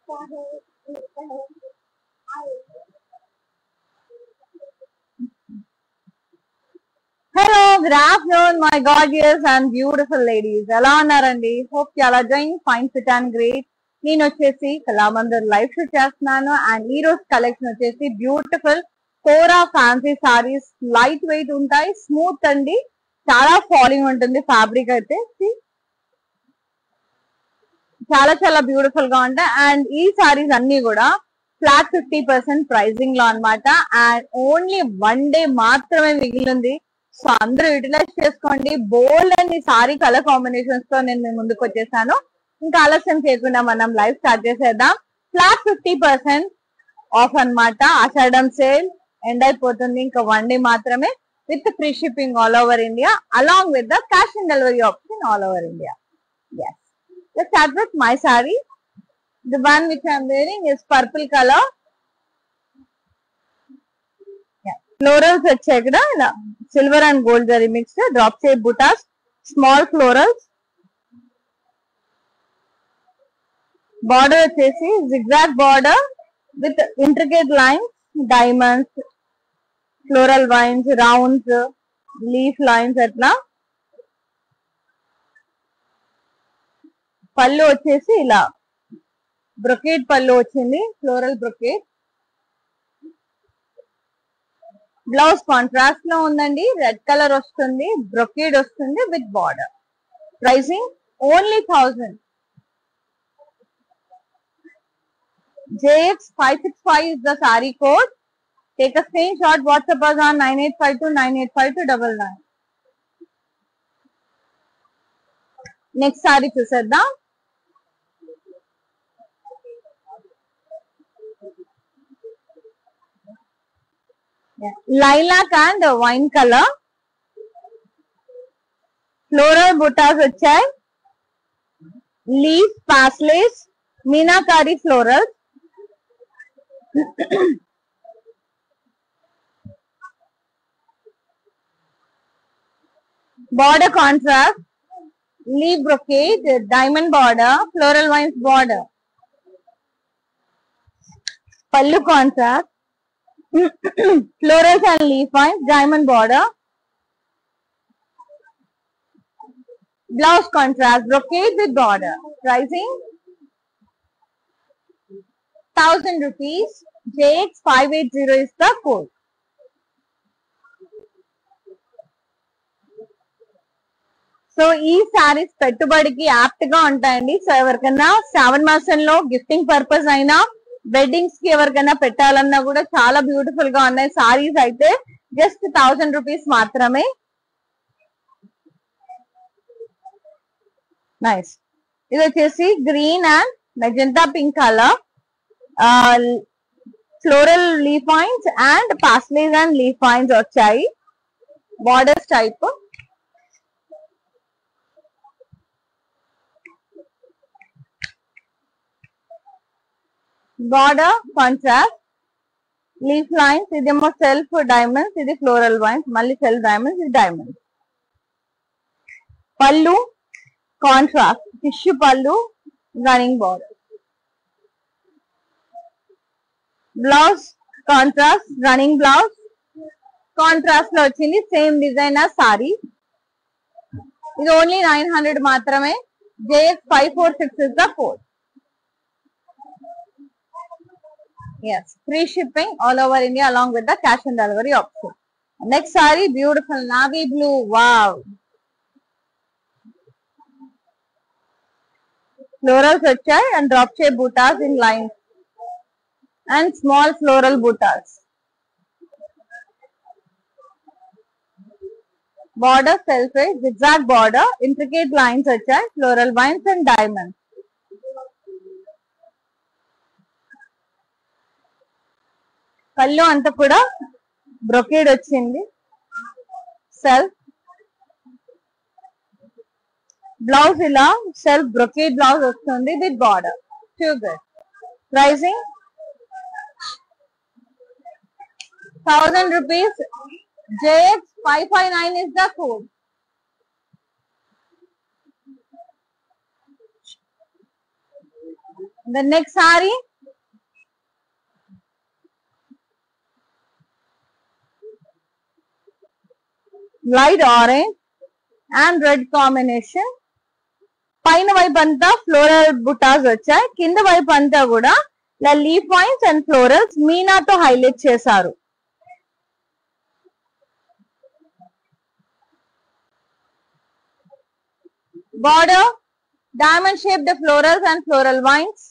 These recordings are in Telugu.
Hello good afternoon my gorgeous and beautiful ladies ఎలా ఉన్నారండి హోప్ చాలా doing fine fit and great నేను వచ్చేసి కళామందర్ లైవ్ షూట్ చేస్తున్నాను అండ్ ఈ రోజు కలెక్షన్ వచ్చేసి beautiful kora fancy saris light weight ఉంటాయి స్మూత్ అండి చాలా ఫాలింగ్ ఉంటుంది ఫ్యాబ్రిక్ అయితే See? చాలా చాలా బ్యూటిఫుల్ గా ఉంటాయి అండ్ ఈ సారీస్ అన్ని కూడా ఫ్లాట్ ఫిఫ్టీ పర్సెంట్ ప్రైజింగ్ లో అన్నమాట అండ్ ఓన్లీ వన్ డే మాత్రమే మిగిలింది సో అందరూ యూటిలైజ్ చేసుకోండి బోల్డ్ అండ్ ఈ సారీ కలర్ కాంబినేషన్స్ తో నేను మీ ముందుకు వచ్చేసాను ఇంకా ఆలస్యం చేయకుండా మనం లైవ్ స్టార్ట్ చేసేద్దాం ఫ్లాట్ ఫిఫ్టీ పర్సెంట్ ఆఫ్ అన్నమాట ఆషాఢం సేల్ ఎండ్ అయిపోతుంది ఇంకా వన్ డే మాత్రమే with free shipping all over India along with the cash on delivery option all over India yes Let's start with my saree. The one which I'm wearing is purple color. Yeah. Florals వచ్చాయి ఇక్కడ ఇలా silver and gold zari mix drop shape buttas small florals border వచ్చేసి zigzag border with intricate lines diamonds floral vines rounds leaf lines అట్లా పళ్ళు వచ్చేసి ఇలా బ్రొకేట్ పళ్ళు వచ్చింది ఫ్లోరల్ బ్రొకేట్ బ్లౌజ్ కాంట్రాస్ట్ లో ఉందండి రెడ్ కలర్ వస్తుంది బ్రొకేడ్ వస్తుంది with border pricing only thousand JX five six five is the sari code take a screen shot WhatsApp on nine eight five two nine eight five two double nine next sari చూసేద్దాం lilac and wine colour floral buttas వచ్చాయి leaf paisleys meenakari floral border contrast leaf brocade diamond border floral vines border pallu contrast florals and leaf vines diamond border blouse contrast brocade with border pricing 1000 rupees jx 580 is the code so ఈ శారీస్ పెట్టుబడికి యాప్ట్ గా ఉంటాయండి సో ఎవరికైనా శ్రావణ మాసంలో గిఫ్టింగ్ పర్పస్ అయినా వెడ్డింగ్స్ కి ఎవరికైనా పెట్టాలన్నా కూడా చాలా బ్యూటిఫుల్ గా ఉన్నాయి సారీస్ అయితే జస్ట్ థౌసండ్ రూపీస్ మాత్రమే నైస్ ఇది వచ్చేసి green and magenta pink colour floral leaf points and paisleys and leaf points వచ్చాయి borders type border contrast leaf lines ఇదేమో సెల్ఫ్ డైమండ్స్ ఇది ఫ్లోరల్ వైన్స్ మళ్ళీ సెల్ఫ్ డైమండ్స్ ఇది డైమండ్స్ పళ్ళు కాంట్రాస్ట్ టిష్యూ పళ్ళు running border blouse contrast running blouse contrast లో వచ్చింది సేమ్ డిజైన్ ఆ సారీ ఇది ఓన్లీ నైన్ హండ్రెడ్ మాత్రమే JS five four six is the code yes free shipping all over india along with the cash and delivery option next saree beautiful navy blue wow florals వచ్చాయి and drop shape buttas in lines and small floral buttas border self zigzag border intricate lines వచ్చాయి floral vines and diamonds పళ్ళు అంతా కూడా బ్రొకేడ్ వచ్చింది సెల్ఫ్ బ్లౌజ్ ఇలా సెల్ఫ్ బ్రొకేడ్ బ్లౌజ్ వస్తుంది with border sugar pricing thousand rupees JX five five nine is the code The next saree. Light orange and red combination. పైన వైపు అంతా ఫ్లోరల్ బుటాస్ వచ్చాయి కింద వైపు అంతా కూడా ఇలా లీఫ్ వైన్స్ అండ్ ఫ్లోరల్స్ మీనాతో హైలైట్ చేశారు border diamond shaped florals and floral vines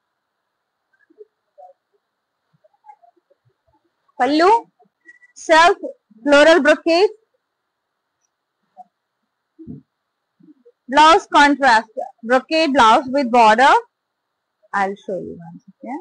pallu self floral brocade blouse contrast brocade blouse with border i'll show you once again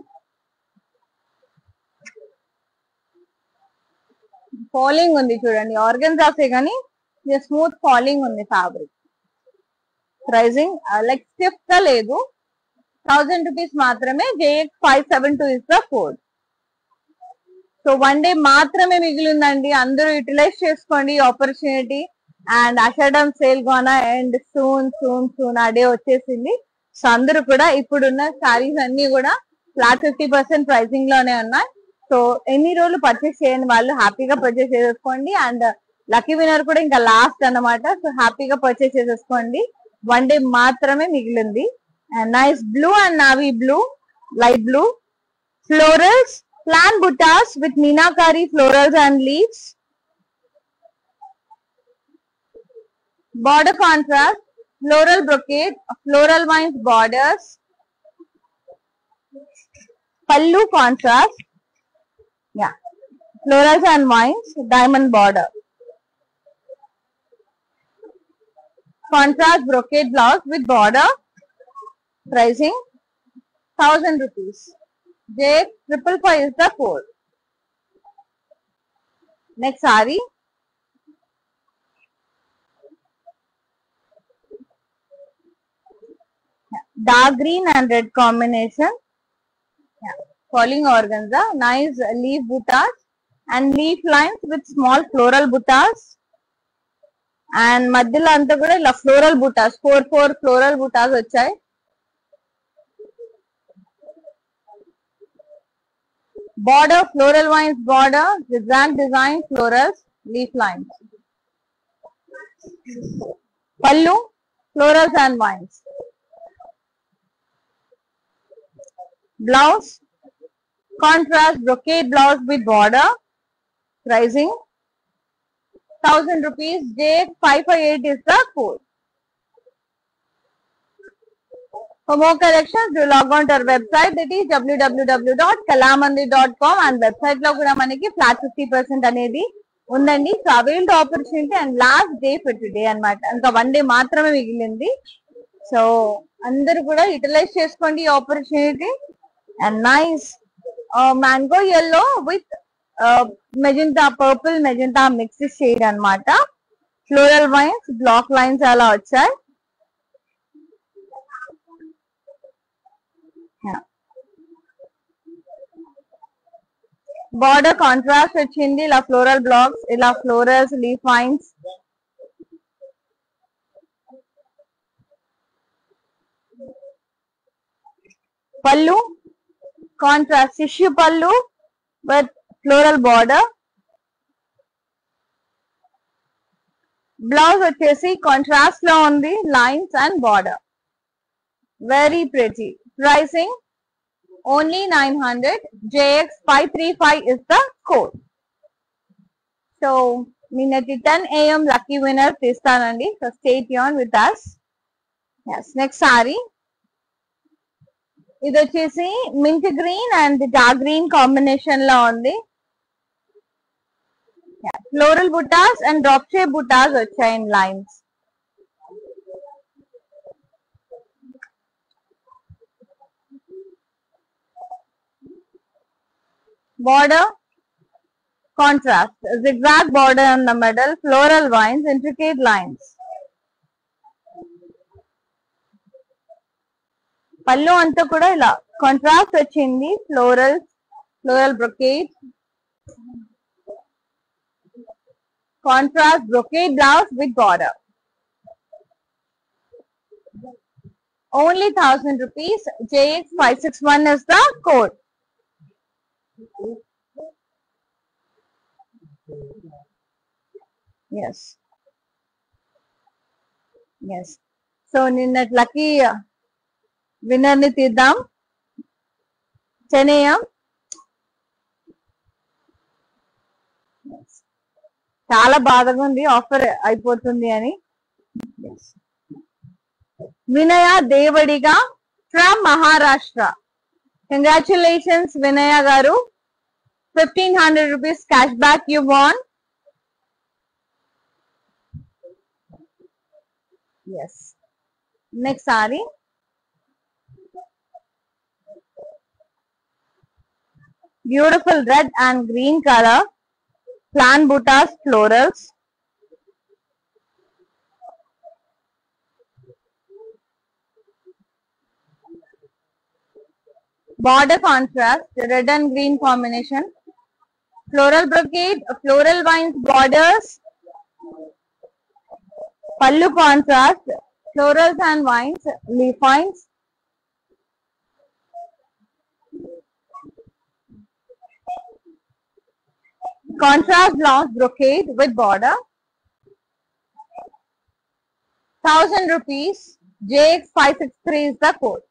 falling ఉంది చూడండి ఆర్గన్జాసే కానీ స్మూత్ ఫాలింగ్ ఉంది ఫ్యాబ్రిక్ ప్రైజింగ్ లైక్ స్టిఫ్ గా లేదు థౌజండ్ రూపీస్ మాత్రమే JX five seven two is the code so one day మాత్రమే మిగిలిందండి అందరూ యూటిలైజ్ చేసుకోండి opportunity and Ashadham sale gonna and soon soon soon ఆ డే వచ్చేసింది సో అందరూ కూడా ఇప్పుడున్న సారీస్ అన్ని కూడా ఫ్లాట్ ఫిఫ్టీ పర్సెంట్ ప్రైసింగ్ లోనే ఉన్నాయి సో ఎన్ని రోజులు పర్చేస్ చేయని వాళ్ళు హ్యాపీగా పర్చేస్ చేసేసుకోండి అండ్ లక్కీ వినర్ కూడా ఇంకా లాస్ట్ అన్నమాట సో హ్యాపీగా పర్చేస్ చేసేసుకోండి వన్ డే మాత్రమే మిగిలింది nice blue and navy blue light blue florals plain buttas with meenakari florals and leaves border contrast floral brocade floral vines borders pallu contrast yeah florals and vines diamond border contrast brocade blouse with border pricing thousand rupees j triple five is the code next saree dark green and red combination yeah. falling organza nice leaf buttas and leaf lines with small floral buttas and మధ్యలో అంతా కూడా ఇలా floral buttas four four floral buttas వచ్చాయి border floral vines border design design florals leaf lines పళ్ళు florals and vines blouse contrast brocade blouse with border pricing 1000 rupees j558 is the code for more collections do log on to our website that is www.kalamandi.com and website లో కూడా మనకి ఫ్లాట్ ఫిఫ్టీ పర్సెంట్ అనేది ఉందండి so availed opportunity and last day for today అన్నమాట ఇంకా వన్ డే మాత్రమే మిగిలింది సో అందరూ కూడా యూటిలైజ్ చేసుకోండి ఈ opportunity and nice uh, mango yellow with uh, magenta purple magenta mixed shade అన్నమాట ఫ్లోరల్ వైన్స్ బ్లాక్ లైన్స్ అలా వచ్చాయి బార్డర్ కాంట్రాస్ట్ వచ్చింది ఇలా ఫ్లోరల్ బ్లాక్స్ ఇలా florals leaf vines pallu contrast tissue pallu with floral border blouse వచ్చేసి కాంట్రాస్ట్ లో ఉంది lines and border very pretty pricing only nine hundred JX five three five is the code so నిన్నటి టెన్ ఏఎం లక్కీ విన్నర్ తీస్తానండి సో స్టేట్ యూన్ with us yes next sari ఇది వచ్చేసి mint green and dark green combination లో ఉంది floral buttas and drop shape buttas వచ్చాయి in lines border contrast zigzag border in the middle floral vines intricate lines పళ్ళు అంతా కూడా ఇలా కాంట్రాస్ట్ వచ్చింది floral floral brocade contrast brocade blouse with border only thousand rupees. JX561 is the code. Yes. Yes. So నిన్నటి లక్కీ విన్నర్ ని తీద్దాం చెనేయం చాలా బాధగా ఉంది ఆఫర్ అయిపోతుంది అని వినయ దేవడిగా ఫ్రమ్ మహారాష్ట్ర కంగ్రాచులేషన్స్ వినయ గారు fifteen hundred rupees cash back you won yes next sari beautiful red and green color plant buttas florals border contrast red and green combination floral brocade floral vines borders pallu contrast florals and vines leaf vines contrast blouse brocade with border. Thousand rupees. JX563 is the code.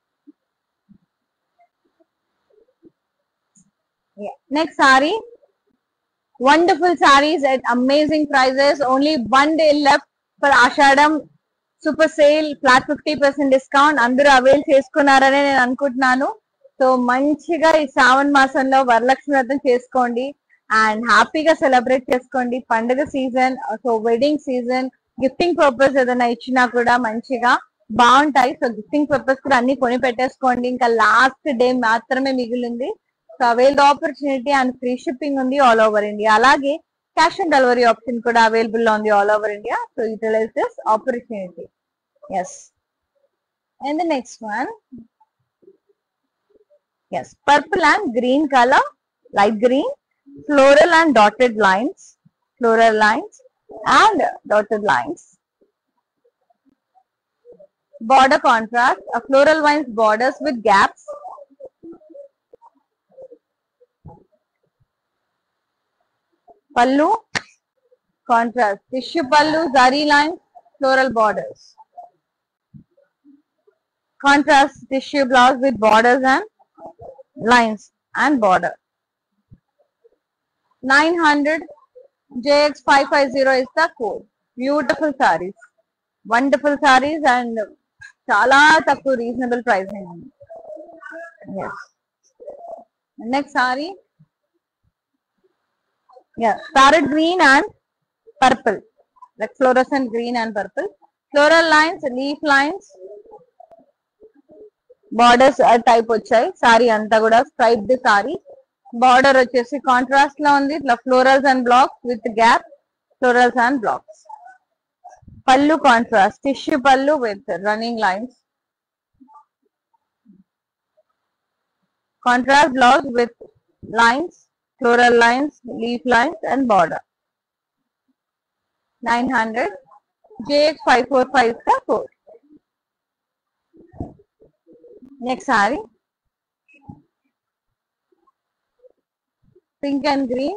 Yeah. Next sari. Wonderful saris at amazing prices. Only one day left for Ashadam super sale flat fifty percent discount అందరూ అవైల్ చేసుకున్నారని నేను అనుకుంటున్నాను సో మంచిగా ఈ శ్రావణ మాసంలో వరలక్ష్మి వ్రతం చేసుకోండి అండ్ హ్యాపీగా సెలబ్రేట్ చేసుకోండి పండుగ season so wedding season gifting purpose ఏదైనా ఇచ్చినా కూడా మంచిగా బాగుంటాయి సో గిఫ్టింగ్ పర్పస్ కూడా అన్ని కొని పెట్టేసుకోండి ఇంకా లాస్ట్ డే మాత్రమే మిగిలింది so avail the opportunity and free shipping ఉంది ఆల్ ఓవర్ ఇండియా అలాగే క్యాష్ ఆన్ డెలివరీ ఆప్షన్ కూడా అవైలబుల్ లో ఉంది all over India so utilize this opportunity yes and the next one yes purple and green colour light green floral and dotted lines, floral lines and dotted lines. Border contrast, a floral lines borders with gaps. Pallu, contrast, tissue pallu, zari lines, floral borders. Contrast tissue blouse with borders and lines and border. 900 JX550 is the code. Beautiful sarees. Wonderful sarees and చాలా తక్కువ రీజనబుల్ ప్రైసింగ్ ఉంది next sari parrot green and purple like fluorescent green and purple floral lines leaf lines borders type వచ్చాయి సారీ అంతా కూడా స్ట్రైప్ ది సారీ బార్డర్ వచ్చేసి కాంట్రాస్ట్ లో ఉంది ఇట్లా florals and blocks with gap florals and blocks pallu contrast tissue pallu with running lines contrast blouse with lines floral lines leaf lines and border nine hundred JX five four five కా code next sari pink and green.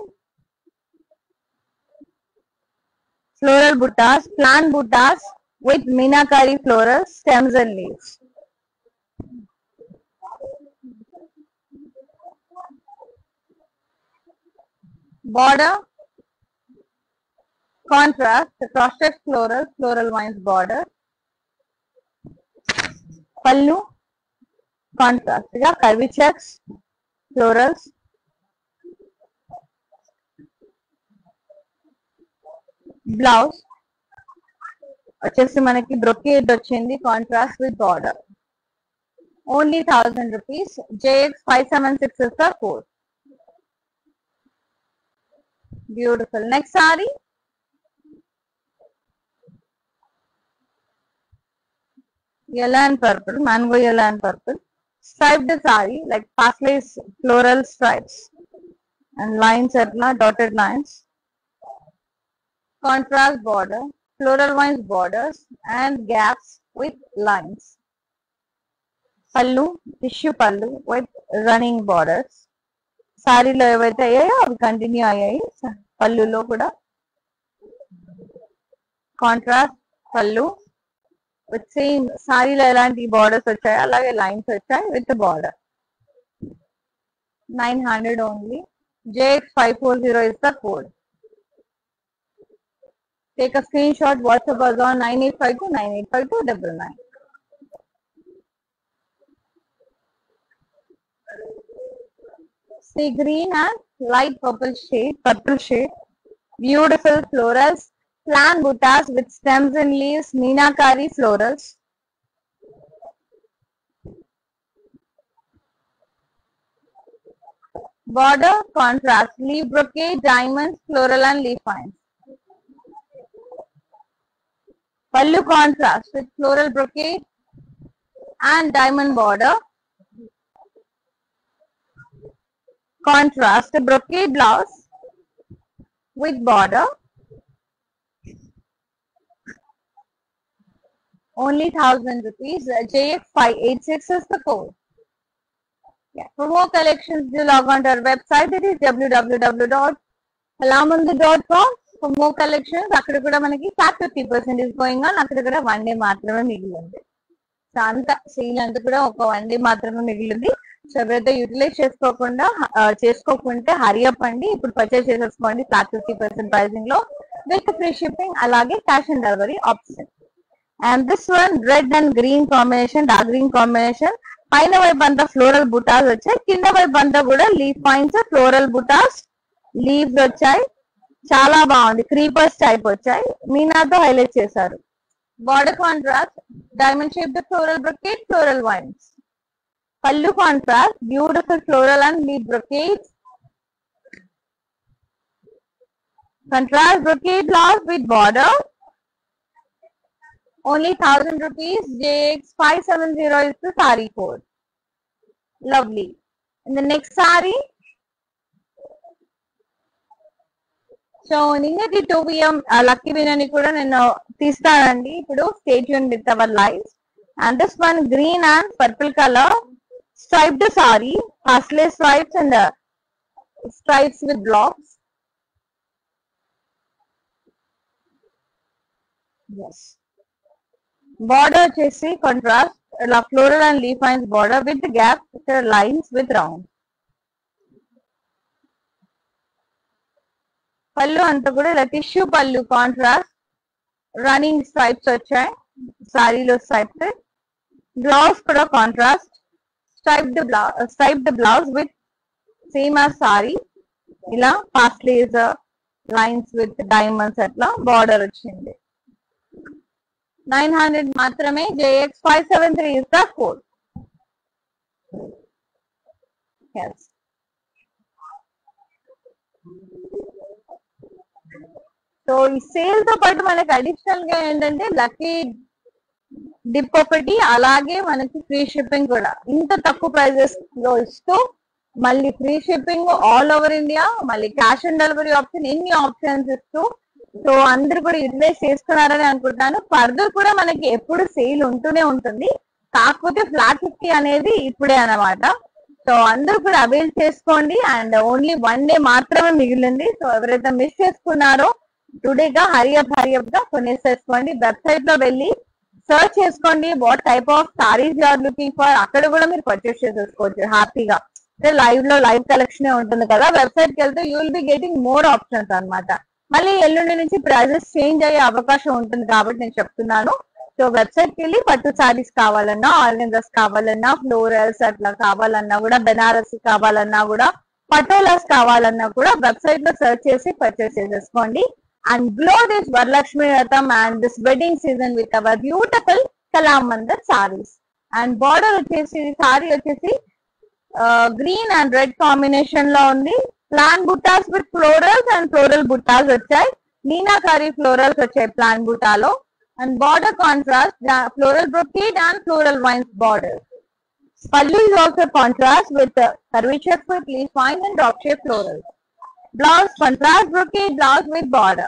Floral buttas, plant buttas with Minakari florals, stems and leaves. Border, contrast, the cross-stitch floral, floral vines border. Pallu, contrast, yeah, curvy checks, florals. Blouse వచ్చేసి మనకి బ్రొకేడ్ వచ్చింది contrast with border only thousand rupees JX five seven six is the code beautiful next sari yellow and purple mango yellow and purple striped saree like pasleys floral stripes and lines at dotted lines contrast border, floral vines borders and gaps with lines. Pallu tissue pallu with running borders సారీలో ఏవైతే అయ్యాయో అవి కంటిన్యూ అయ్యాయి పళ్ళులో కూడా కాంట్రాస్ట్ పళ్ళు విత్ సేమ్ సారీలో ఎలాంటి బార్డర్స్ వచ్చాయి అలాగే లైన్స్ వచ్చాయి with border nine hundred only JX five four zero is the code take a screen shot WhatsApp us on nine eight five two nine eight five two double nine sea green and light purple shade, purple shade. Beautiful florals, plant buttas with stems and leaves, meenakari florals. Border contrast, leaf brocade, diamonds, floral and leaf vines. Pallu contrast with floral brocade and diamond border. contrast a brocade blouse with border only thousand rupees jx586 is the code yeah for more collections do log on to our website it is www.halamundu.com for more collections అక్కడ కూడా మనకి flat fifty percent is going on అక్కడ కూడా వన్ డే మాత్రమే మిగిలింది సో అంత సేల్ అంతా కూడా ఒక వన్ డే మాత్రమే మిగిలింది సో ఎవరైతే యూటిలైజ్ చేసుకోకుండా ఆ, చేసుకోకుంటే హరియప్ అండి ఇప్పుడు పర్చేస్ చేసేసుకోండి ఫ్లాట్ ఫిఫ్టీ పర్సెంట్ ప్రైసింగ్ లో విత్ ఫ్రీ షిప్పింగ్ అలాగే cash on delivery option and this one red and green combination dark green combination పైన వైపు అంతా ఫ్లోరల్ బుటాస్ వచ్చాయి కింద వైపు అంతా కూడా leaf points floral buttas leaves వచ్చాయి చాలా బాగుంది క్రీపర్స్ టైప్ వచ్చాయి మీనాతో హైలైట్ చేశారు border contrast diamond shape floral brocade floral vines pallu contrast beautiful floral and leaf brocades contrast brocade blouse with border only 1000 rupees jx 570 is the sari code lovely and the next sari so నిన్నటి టూ పిఎం లక్కీ వినని కూడా నేను తీస్తానండి ఇప్పుడు స్టేట్ యూన్ with our live and this one green and purple colour striped saree, parsley stripes and uh, stripes with blocks. Yes. Border వచ్చేసి contrast ఇలా floral and leaf lines border with the gap with the lines with round. పళ్ళు అంతా కూడా ఇలా టిష్యూ పళ్ళు కాంట్రాస్ట్ రన్నింగ్ స్ట్రైప్స్ వచ్చాయి సారీలో స్ట్రైప్స్ బ్లౌజ్ కూడా contrast striped blouse striped blouse with same as saree ఇలా పాస్లీస్ లైన్స్ విత్ డైమండ్స్ అట్లా బార్డర్ వచ్చింది నైన్ హండ్రెడ్ మాత్రమే JX five seven three is the code so ఈ సేల్ తో పాటు మనకి అడిషనల్ గా ఏంటంటే లక్కీ డిప్ ఒకటి అలాగే మనకి ఫ్రీ షిప్పింగ్ కూడా ఇంత తక్కువ ప్రైజెస్ లో ఇస్తూ మళ్ళీ free shipping all over India మళ్ళీ క్యాష్ ఆన్ డెలివరీ ఆప్షన్ ఎన్ని ఆప్షన్స్ ఇస్తూ సో అందరు కూడా యూటిలైజ్ చేస్తున్నారని అనుకుంటాను ఫర్దర్ కూడా మనకి ఎప్పుడు సేల్ ఉంటూనే ఉంటుంది కాకపోతే ఫ్లాట్ ఫిఫ్టీ అనేది ఇప్పుడే అన్నమాట సో అందరూ కూడా అవైల్ చేసుకోండి అండ్ ఓన్లీ వన్ డే మాత్రమే మిగిలింది సో ఎవరైతే మిస్ చేసుకున్నారో టుడేగా హరియప్ హరియప్ గా కొనేసేసుకోండి వెబ్సైట్ లో వెళ్ళి సర్చ్ చేసుకోండి what type of saris are looking for అక్కడ కూడా మీరు పర్చేస్ చేసేసుకోవచ్చు హ్యాపీగా అంటే లైవ్ లో లైవ్ కలెక్షన్ ఉంటుంది కదా వెబ్సైట్ కి వెళ్తే you will be getting more options అన్నమాట మళ్ళీ ఎల్లుండి నుంచి ప్రైజెస్ చేంజ్ అయ్యే అవకాశం ఉంటుంది కాబట్టి నేను చెప్తున్నాను సో వెబ్సైట్ కి వెళ్ళి పట్టు సారీస్ కావాలన్నా ఆర్గెన్జాస్ కావాలన్నా ఫ్లోరల్స్ అట్లా కావాలన్నా కూడా బెనారసి కావాలన్నా కూడా పటోలాస్ కావాలన్నా కూడా వెబ్సైట్ లో సెర్చ్ చేసి పర్చేస్ చేసేసుకోండి అండ్ గ్లో దిస్ వరలక్ష్మి రథం and this wedding season with our beautiful Kalamandir saris and border వచ్చేసి సారీ వచ్చేసి గ్రీన్ అండ్ రెడ్ కాంబినేషన్ లో ఉంది plain buttas with florals and floral buttas వచ్చాయి మీనాకారి ఫ్లోరల్స్ వచ్చాయి ప్లాన్ బుట్టాలో and border contrast floral brocade and floral vines border pallu is also contrast with uh, curvature with leaf vine and drop shape floral. Blouse contrast brocade blouse with border.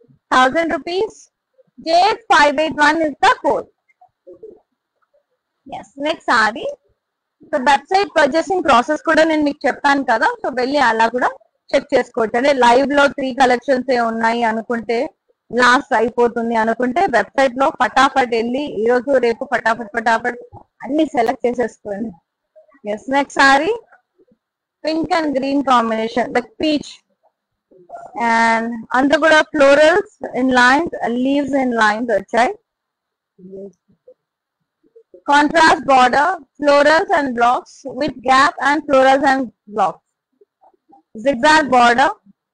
Thousand rupees. JX581 is the code. Yes next sari so website purchasing process కూడా నేను మీకు చెప్పాను కదా సో వెళ్ళి అలా కూడా చెక్ చేసుకోవచ్చు అంటే లైవ్ లో త్రీ కలెక్షన్స్ ఏ ఉన్నాయి అనుకుంటే లాస్ట్ అయిపోతుంది అనుకుంటే వెబ్సైట్ లో ఫటాఫట్ వెళ్ళి ఈ రోజు రేపు ఫటాఫట్ ఫటాఫట్ అన్ని సెలెక్ట్ చేసేసుకోండి yes next sari pink and green combination like peach and అంతా కూడా florals in lines leaves in lines వచ్చాయి contrast border, florals and blocks with gap and florals and blocks. Zigzag border.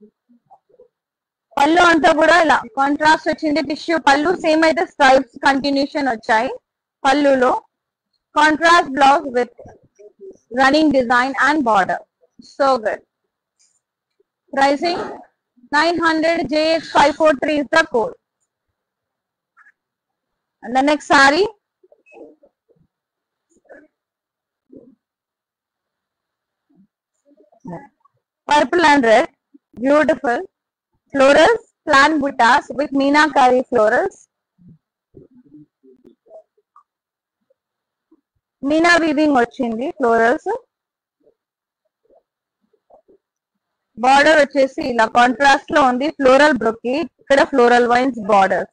పళ్ళు అంతా కూడా ఇలా కాంట్రాస్ట్ వచ్చింది టిష్యూ పళ్ళు సేమ్ అయితే స్ట్రైప్స్ కంటిన్యూషన్ వచ్చాయి పళ్ళులో contrast blouse with running design and border so good pricing nine hundred JX five four three is the code and the next sari purple and red beautiful florals plant buttas with meenakari florals meena weaving వచ్చింది ఫ్లోరల్స్ బార్డర్ వచ్చేసి ఇలా కాంట్రాస్ట్ లో ఉంది ఫ్లోరల్ బ్రొకి ఇక్కడ ఫ్లోరల్ వైన్స్ బార్డర్స్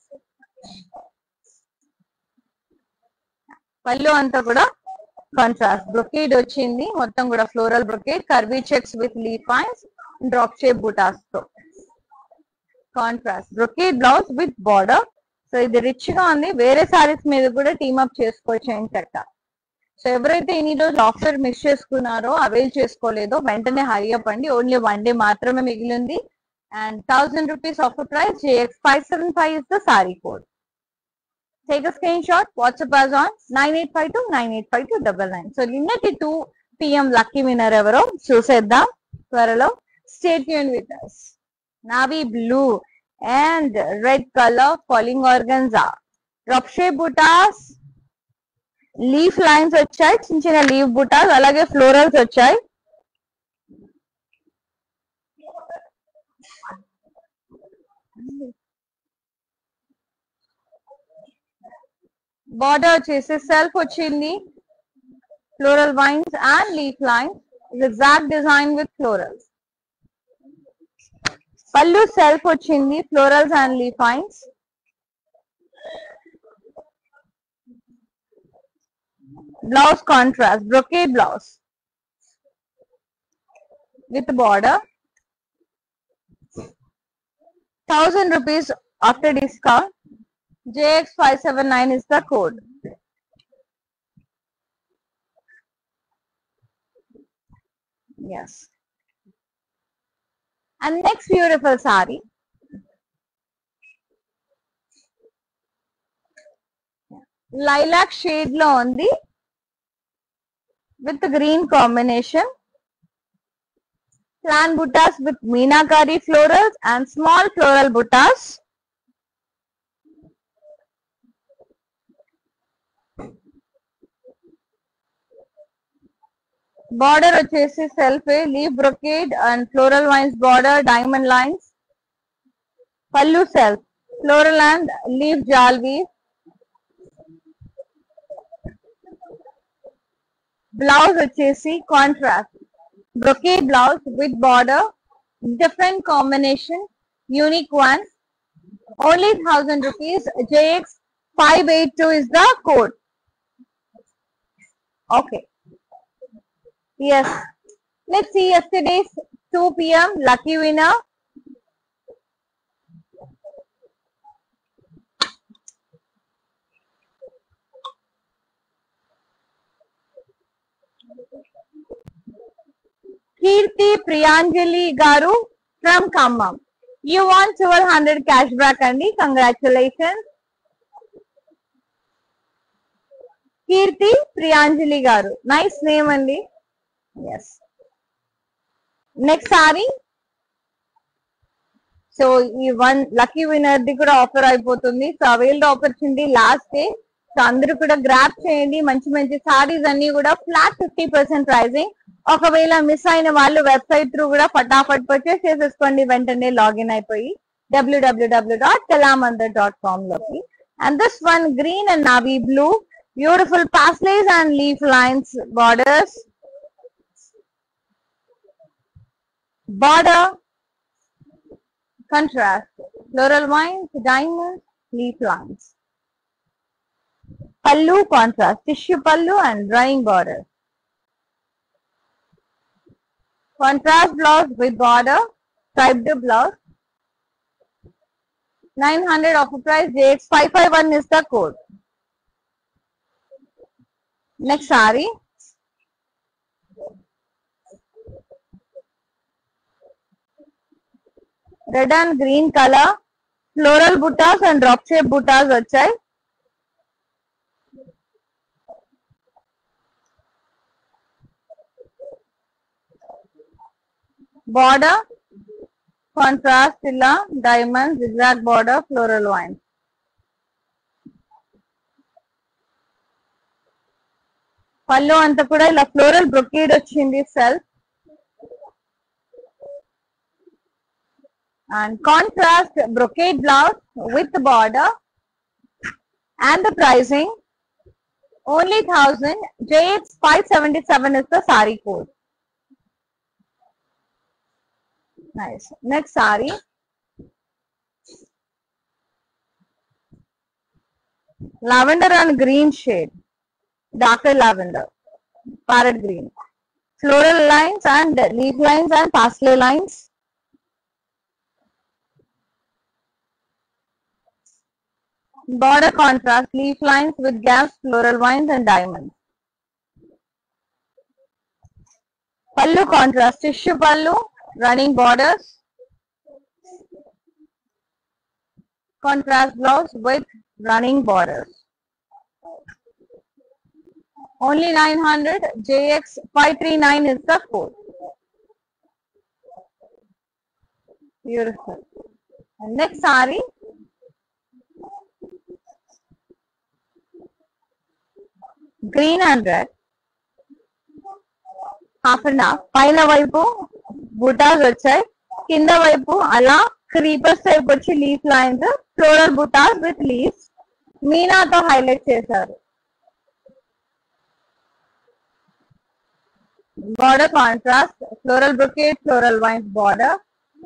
పళ్ళు అంతా కూడా కాంట్రాస్ట్ బ్రొకేడ్ వచ్చింది మొత్తం కూడా floral brocade curvy checks with leaf vines drop shape buttas తో contrast brocade blouse with border so ఇది రిచ్ గా ఉంది వేరే సారీస్ మీద కూడా టీమ్ అప్ చేసుకోవచ్చు ఏంటంట సో ఎవరైతే ఇన్ని రోజులు ఆఫర్ మిస్ చేసుకున్నారో అవైల్ చేసుకోలేదో వెంటనే హరి అప్ అండి ఓన్లీ వన్ డే మాత్రమే మిగిలింది and thousand rupees offer price JX five seven five is the sari code take a screenshot, WhatsApp us on 9852 9852 double nine. So నిన్నటి టూ పిఎం లక్కీ విన్నర్ ఎవరో చూసేద్దాం త్వరలో స్టేట్ యూన్ with us navy blue and red colour falling organza రప్షే బుటాస్ లీఫ్ లైన్స్ వచ్చాయి చిన్న చిన్న లీఫ్ బుటాస్ అలాగే ఫ్లోరల్స్ వచ్చాయి బార్డర్ వచ్చేసి సెల్ఫ్ వచ్చింది floral vines and leaf lines exact design with florals pallu self వచ్చింది florals and leaf vines blouse contrast brocade blouse with border thousand rupees after discount JX579 is the code. Yes. And next beautiful sari. Lilac shade లో ఉంది with green combination. Plan buttas with meenakari florals and small floral buttas. Border వచ్చేసి self leaf brocade and floral vines border diamond lines pallu self floral and leaf జాల్వీ బ్లౌజ్ వచ్చేసి contrast brocade blouse with border different combination unique one only thousand rupees JX five eight two is the code okay Yes. Let's see yesterday's 2 p.m. lucky winner. Kirti Priyanjali Garu from Khammam. You want 1200 cashback Andy. Congratulations. Keerthi Priyanjali గారు నైస్ నేమ్ అండి ఎస్ నెక్స్ట్ సారీ సో ఈ వన్ లక్కీ విన్నర్ ది కూడా ఆఫర్ అయిపోతుంది so availed opportunity last day so అందరూ కూడా గ్రాప్ చేయండి మంచి మంచి సారీస్ అన్ని కూడా ఫ్లాట్ ఫిఫ్టీ పర్సెంట్ ప్రైజింగ్ ఒకవేళ మిస్ అయిన వాళ్ళు వెబ్సైట్ త్రూ కూడా ఫటాఫట్ పర్చేస్ చేసేసుకోండి వెంటనే లాగిన్ అయిపోయి WWW dot Kalamandir dot com లోకి and this one green and navy blue Beautiful paisleys and leaf lines borders. Border contrast. Floral vines, diamonds, leaf lines. Pallu contrast. Tissue pallu and drawing border. Contrast blouse with border. Striped blouse. 900 offer price. JX551 is the code. Next saree. Red and green colour floral buttas and drop shape buttas వచ్చాయి బార్డర్ కాంట్రాస్ట్ ఇలా diamond zigzag border floral vine pallu అంతా కూడా ఇలా ఫ్లోరల్ బ్రొకేడ్ వచ్చింది self and contrast brocade blouse with the border and the pricing only 1000 jx 577 is the sari code nice next sari lavender and green shade darker lavender parrot green floral lines and leaf lines and parsley lines border contrast leaf lines with gaps floral vines and diamonds pallu contrast tissue pallu running borders contrast blouse with running borders only 900 jx 539 is the code beautiful and next saree green and red half and half పైన వైపు బుటాస్ వచ్చాయి కింద వైపు అలా క్రీపర్స్ టైప్ వచ్చి leaf lines floral buttas with leaves మీనాతో హైలైట్ చేశారు border contrast floral brocade floral vines border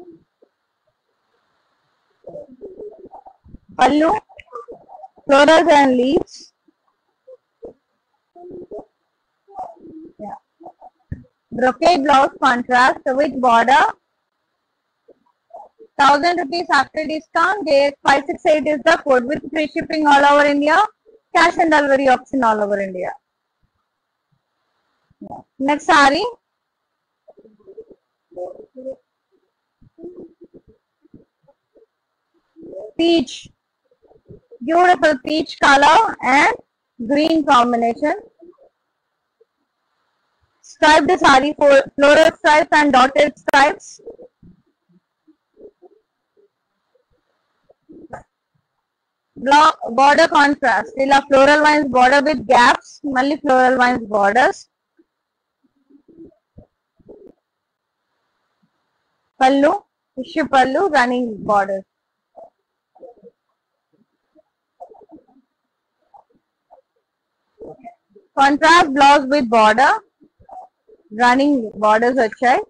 pallu florals and leaves brocade blouse contrast with border. Thousand rupees after discount. JX five six eight is the code with free shipping all over India. Cash and delivery option all over India. Next saree. Peach. Beautiful peach color and green combination striped sari for floral stripes and dotted stripes. Block border contrast. ఇలా floral vines border with gaps. మళ్ళీ floral vines borders. Pallu tissue పళ్ళు running border contrast blouse with border running borders వచ్చాయి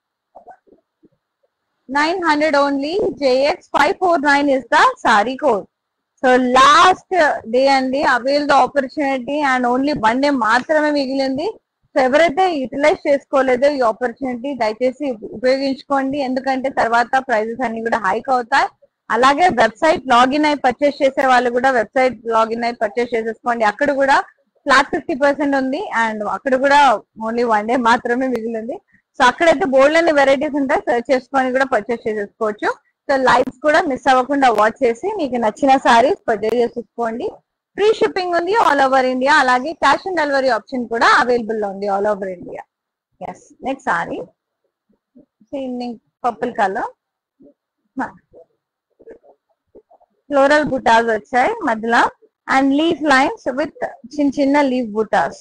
nine hundred only JX five four nine is the sari code so last day అండి avail the opportunity and only one day మాత్రమే మిగిలింది సో ఎవరైతే యూటిలైజ్ చేసుకోలేదో ఈ ఆపర్చునిటీ దయచేసి ఉపయోగించుకోండి ఎందుకంటే తర్వాత ప్రైజెస్ అన్ని కూడా హైక్ అవుతాయి అలాగే వెబ్సైట్ లాగిన్ అయి పర్చేస్ చేసే వాళ్ళు కూడా వెబ్సైట్ లాగిన్ అయి పర్చేస్ చేసేసుకోండి అక్కడ కూడా ఫ్లాట్ ఫిఫ్టీ పర్సెంట్ ఉంది అండ్ అక్కడ కూడా ఓన్లీ వన్ డే మాత్రమే మిగిలింది సో అక్కడైతే బోల్డ్ అన్ని వెరైటీస్ ఉంటాయి సర్చ్ చేసుకొని కూడా పర్చేస్ చేసేసుకోవచ్చు సో లైవ్స్ కూడా మిస్ అవ్వకుండా వాచ్ చేసి మీకు నచ్చిన సారీస్ పర్చేస్ చేసేసుకోండి ఫ్రీ షిప్పింగ్ ఉంది ఆల్ ఓవర్ ఇండియా అలాగే క్యాష్ ఆన్ డెలివరీ ఆప్షన్ కూడా అవైలబుల్ లో ఉంది all over India yes next sari purple colour floral buttas వచ్చాయి మధ్యలో అండ్ లీఫ్ లైన్స్ విత్ చిన్న చిన్న leaf buttas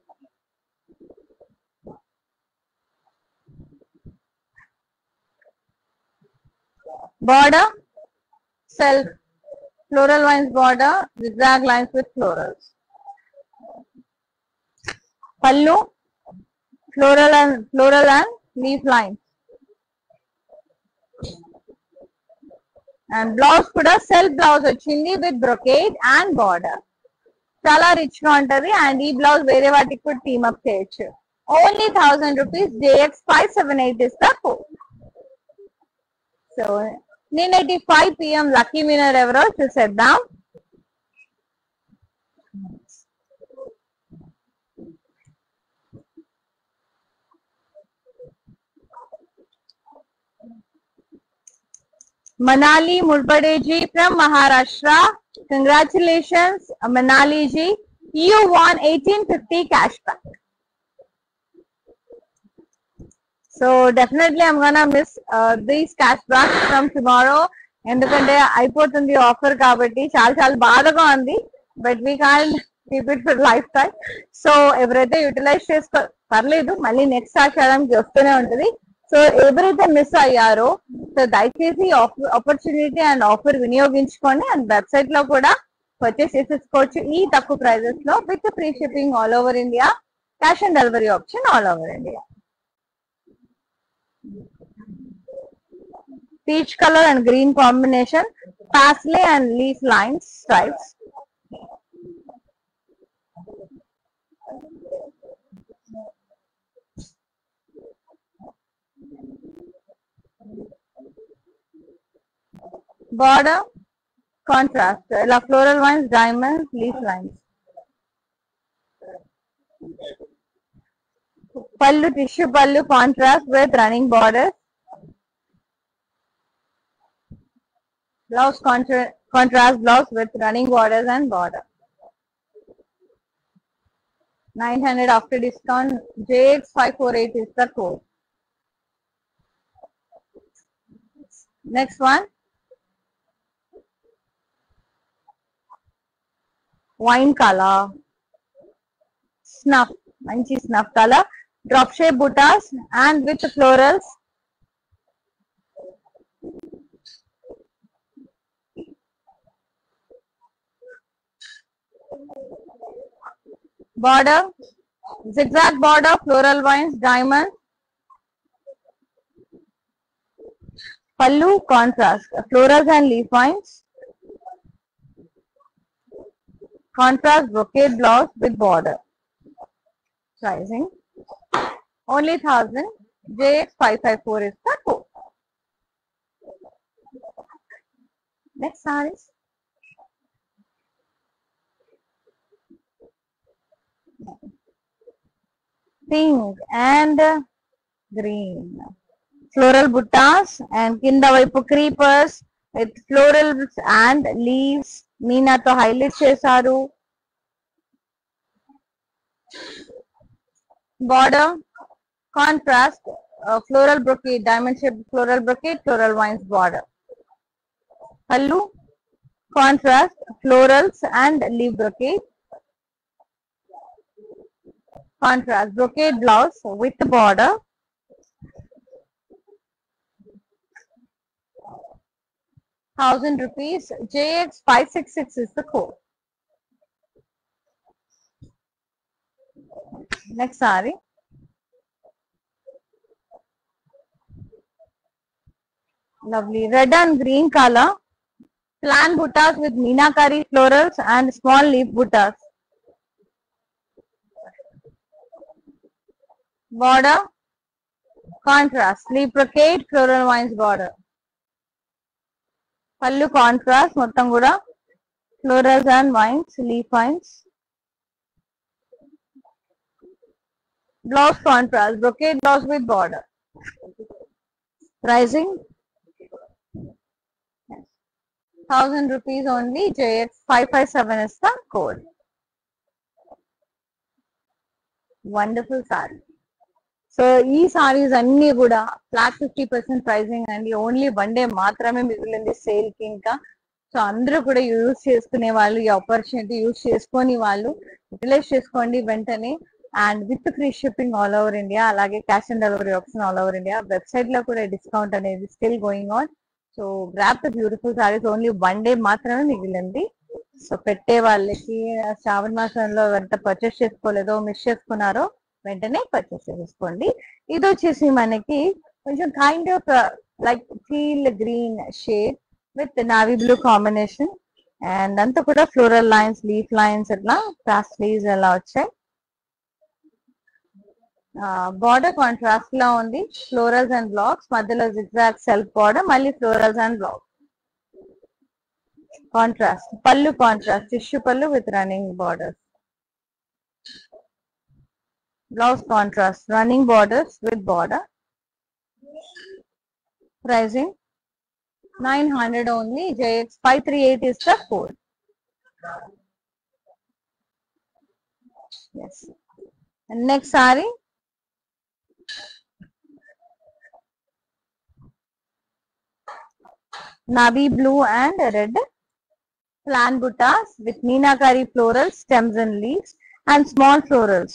border self floral lines border zigzag lines with florals pallu floral and floral and leaf lines and blouse కూడా సెల్ఫ్ బ్లౌజ్ వచ్చింది విత్ బ్రొకేట్ అండ్ బార్డర్ చాలా రిచ్ గా ఉంటది అండ్ ఈ బ్లౌజ్ వేరే వాటికి కూడా టీమ్ అప్ చేయొచ్చు only thousand rupees JX five seven eight is the so నిన్నటి ఫైవ్ పిఎం లక్కీ వినర్ ఎవరో చూసేద్దాం Manali Mulpade ji from Maharashtra. Congratulations, Manali ji. You won 1850 cashback. So definitely I'm gonna miss uh, these cashbacks from tomorrow. ఎందుకంటే అయిపోతుంది ఆఫర్ కాబట్టి చాలా చాలా బాధగా ఉంది but we can keep it for lifetime so ఎవరైతే యూటిలైజ్ చేసుకో పర్లేదు మళ్ళీ నెక్స్ట్ ఆషాఢంకి వస్తూనే ఉంటది సో ఎవరైతే మిస్ అయ్యారో సో దయచేసి ఆపర్చునిటీ అండ్ ఆఫర్ వినియోగించుకోండి అండ్ వెబ్సైట్ లో కూడా పర్చేస్ చేసేసుకోవచ్చు ఈ తక్కువ ప్రైజెస్ లో with free shipping all over India cash on delivery option all over India peach color and green combination, parsley and leaf lines stripes. Border, contrast, la floral lines, diamonds, leaf lines. Pallu, tissue pallu, contrast with running borders. blouse contra- contrast blouse with running borders and border. 900 after discount, JX548 is the code. Next one. Wine color. Snuff. Manchi snuff color. Drop shape buttas and with florals. border, zigzag border, floral vines, diamond. Pallu contrast, florals and leaf vines. Contrast brocade blouse with border. Sizing. Only 1000. JX554 is the code. Next sarees. pink and green. Floral buttas and కింద వైపు creepers with florals and leaves మీనాతో హైలైట్ చేశారు border contrast floral brocade diamond shape floral brocade floral vines border pallu contrast florals and leave brocade contrast brocade blouse with the border thousand rupees jx 566 is the code next saree lovely red and green color plan buttas with meenakari florals and small leaf buttas border contrast sleeve brocade floral vines border pallu contrast మొత్తం కూడా florals and vines leaf vines blouse contrast brocade blouse with border pricing thousand rupees only JX five five seven is the code wonderful sari so ఈ సారీస్ అన్ని కూడా ఫ్లాట్ ఫిఫ్టీ పర్సెంట్ ప్రైసింగ్ అండి ఓన్లీ వన్ డే మాత్రమే మిగిలింది సేల్ కి ఇంకా సో అందరూ కూడా యూజ్ చేసుకునే వాళ్ళు ఈ ఆపర్చునిటీ యూజ్ చేసుకొని వాళ్ళు యూటిలైజ్ చేసుకోండి వెంటనే and with free shipping all over India అలాగే cash on delivery option all over India website లో కూడా డిస్కౌంట్ అనేది still going on so grab the beautiful saris only one day మాత్రమే మిగిలింది సో పెట్టే వాళ్ళకి శ్రావణ మాసంలో ఎంత పర్చేస్ చేసుకోలేదో మిస్ చేసుకున్నారో వెంటనే పర్చేస్ చేసుకోండి ఇది వచ్చేసి మనకి కొంచెం kind of like feel green shade with navy blue combination and అంతా కూడా ఫ్లోరల్ లైన్స్ లీఫ్ లైన్స్ అట్లా ప్లాస్లీస్ అలా వచ్చాయి బార్డర్ కాంట్రాస్ట్ లా ఉంది ఫ్లోరల్స్ అండ్ బ్లాక్స్ మధ్యలో జిగ్జాగ్ సెల్ఫ్ బార్డర్ మళ్ళీ florals and block contrast pallu contrast tissue pallu with running borders blouse contrast running borders with border pricing nine hundred only JX five three eight is the code yes next sari navy blue and red plan buttas with meenakari floral stems and leaves and small florals.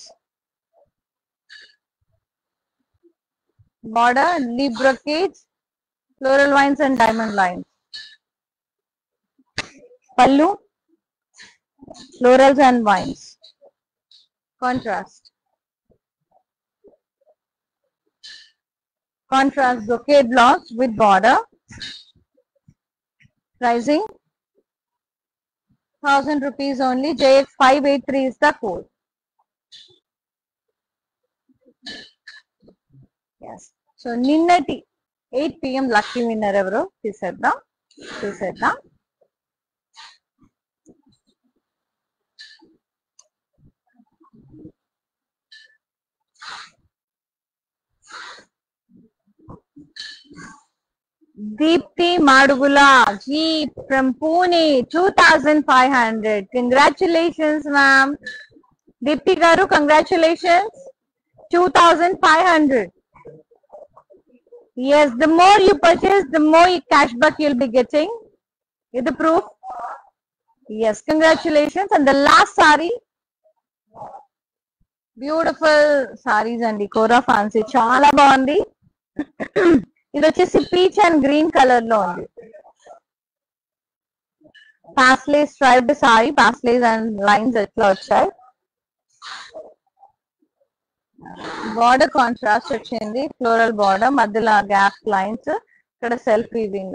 Border leaf brocades, floral vines and diamond lines. Pallu, florals and vines. Contrast. Contrast brocade blocks with border pricing 1000 rupees only jx583 is the code yes so నిన్నటి 8 pm లక్కీ విన్నర్ ఎవరో చూసేద్దాం చూసేద్దాం Deepthi Madugula, Jeep from Pune, 2500. Congratulations, ma'am. Deepthi Garu, congratulations. 2500. Yes, the more you purchase, the more cashback you'll be getting. Is the proof? Yes, congratulations. And the last sari, beautiful saris అండి కోరా ఫ్యాన్సీ చాలా బాగుంది ఇది వచ్చేసి పీచ్ అండ్ గ్రీన్ కలర్ లో ఉంది paisley striped sari paisleys and lines ఎట్లా వచ్చాయి బార్డర్ కాంట్రాస్ట్ వచ్చింది ఫ్లోరల్ బార్డర్ మధ్యలో గ్యాప్ లైన్స్ ఇక్కడ సెల్ఫ్ వీవింగ్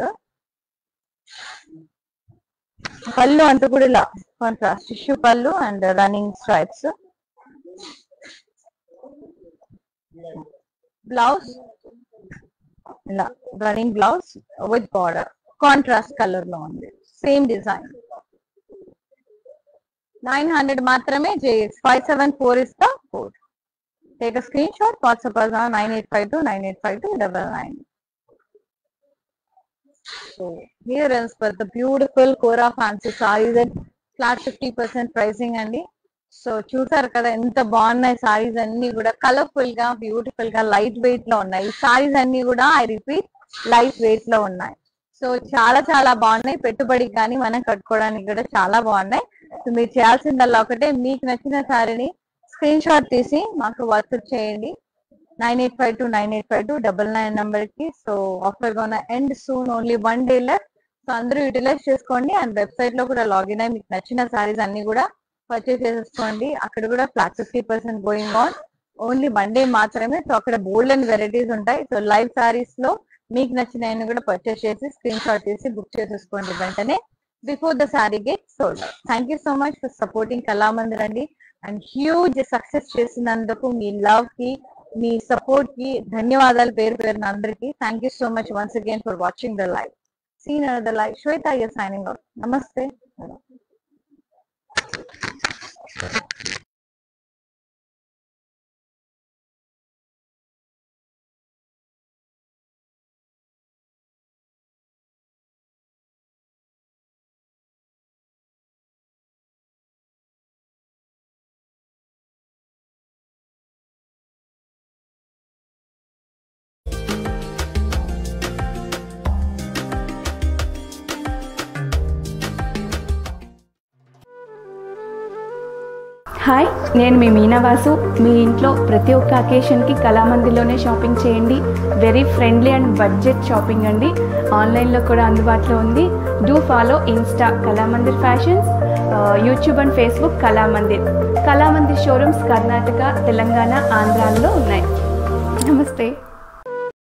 పళ్ళు అంతా కూడా ఇలా contrast tissue pallu and running stripes blouse ఇలా running blouse with border contrast colour లో ఉంది సేమ్ డిజైన్ నైన్ హండ్రెడ్ మాత్రమే JX five seven four is the code take a screen shot WhatsApp nine eight five two nine eight five two double nine So here is for the beautiful Kora fancy sarees at flat fifty percent pricing అండి సో చూసారు కదా ఎంత బాగున్నాయి సారీస్ అన్ని కూడా కలర్ఫుల్ గా బ్యూటిఫుల్ గా లైట్ వెయిట్ లో ఉన్నాయి సారీస్ అన్ని కూడా ఐ రిపీట్ లైట్ వెయిట్ లో ఉన్నాయి సో చాలా చాలా బాగున్నాయి పెట్టుబడికి కానీ మనం కట్టుకోవడానికి కూడా చాలా బాగున్నాయి సో మీరు చేయాల్సిందల్లా ఒకటే మీకు నచ్చిన సారీని స్క్రీన్ షాట్ తీసి మాకు వాట్సాప్ చేయండి nine eight five two nine eight five two double nine number కి so offer gonna end soon only one day left so అందరూ యూటిలైజ్ చేసుకోండి అండ్ వెబ్సైట్ లో కూడా లాగిన్ అయ్యి మీకు నచ్చిన సారీస్ అన్ని కూడా పర్చేస్ చేసేసుకోండి అక్కడ కూడా flat fifty percent going on only one day మాత్రమే సో అక్కడ బోల్డ్ అండ్ వెరైటీస్ ఉంటాయి సో లైవ్ సారీస్ లో మీకు నచ్చినవి కూడా పర్చేస్ చేసి స్క్రీన్ షాట్ తీసి బుక్ చేసేసుకోండి వెంటనే before the sari get sold thank you so much for supporting Kalamandir అండి అండ్ హ్యూజ్ సక్సెస్ చేసినందుకు మీ లవ్ కి మీ సపోర్ట్ కి ధన్యవాదాలు పేరు పేరున అందరికి thank you so much once again for watching the live seen the live Shweta here signing out నమస్తే హాయ్ నేను మీ మీనావాసు మీ ఇంట్లో ప్రతి ఒక్క అకేషన్కి కళామందిలోనే షాపింగ్ చేయండి very friendly and budget shopping అండి ఆన్లైన్లో కూడా అందుబాటులో ఉంది do follow Insta Kalamandir fashions YouTube and Facebook Kalamandir Kalamandir showrooms Karnataka Telangana ఆంధ్రాల్లో ఉన్నాయి నమస్తే